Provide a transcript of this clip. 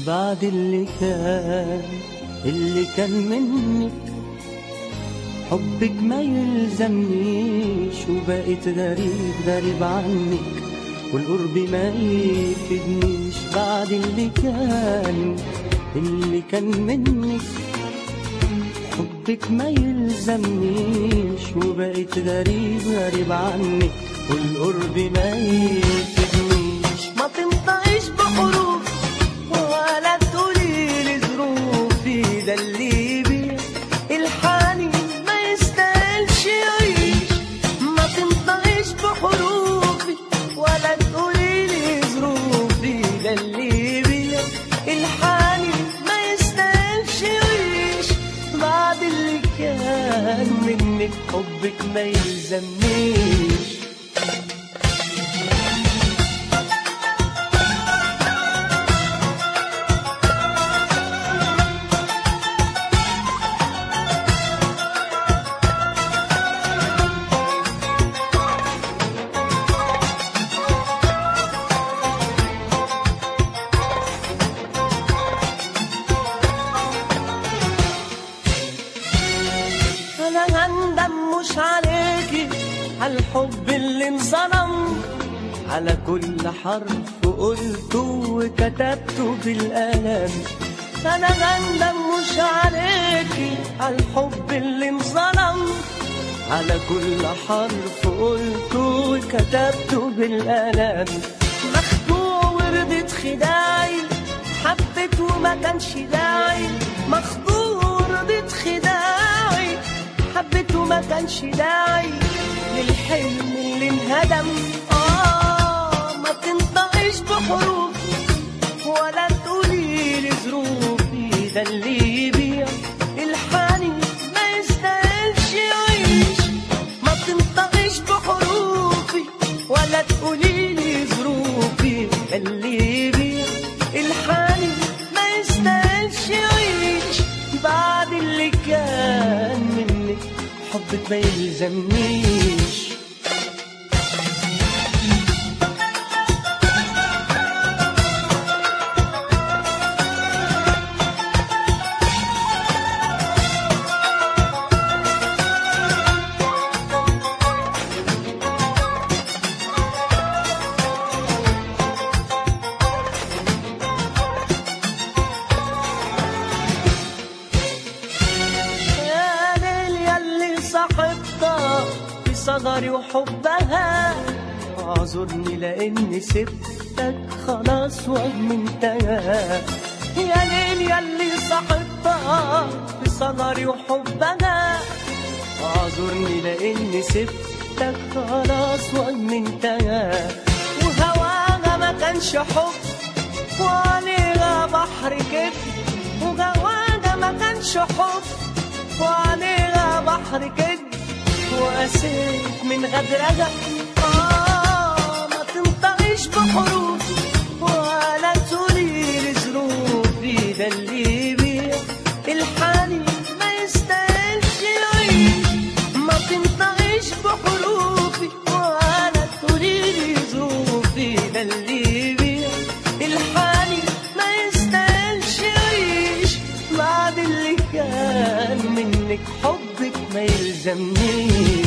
بعد اللي كان اللي كان منك حبك ما يلزمنيش وبقيت غريب غريب عنك والقرب ما يفيدنيش بعد اللي كان اللي كان منك حبك ما يلزمنيش وبقيت غريب غريب عنك والقرب ما يفيدنيش ما تنطقش بحروف ولا تقولي لي ظروفي ده اللي بيه الحنين ما يستاهلش يعيش ما تنطقش بحروفي ولا تقولي لي ظروفي ده اللي بيه الحنين ما يستاهلش يعيش بعد اللي كان منك حبك ما يلزمنيش انا هندم مش عليكي على الحب اللي انظلم على كل حرف قلته وكتبته بالقلم انا هندم مش عليكي على الحب اللي انظلم على كل حرف قلته وكتبته بالقلم مخدوع وردة خداعي حبيت وما كانش داعي مخدوع وردة خداعي حبيت وما كانش داعي للحلم اللي انهدم آه ما تنطقش بحروف ولا تقولي لي ظروفي ده اللي يبيع الحنين ما يستاهلش يعيش ما تنطقش بحروفي ولا تقولي لي ظروفي ده اللي يبيع الحنين ما يستاهلش يعيش بعد اللي كان منك حبك ما يلزمنيش يا ليل ياللي صاحبتها في صغري وحبها اعذرني لاني سبتك خلاص وادمنتها يا ليل ياللي صاحبتها في صغري وحبها اعذرني لاني سبتك خلاص وادمنتها وهواها ما كانش حب وعليها بحر كبر وجواها ما كانش حب وعليها بحر كذب وقسيت من غدرها آه ما تنطقش بحروف ولا تقولي لي ظروفي ده اللي بيه الحنين ما يستاهلش يعيش ما تنطقش بحروفي ولا تقولي لي ظروفي ده اللي بيه الحنين ما يستاهلش يعيش بعد اللي كان منك حبك ما يلزمنيش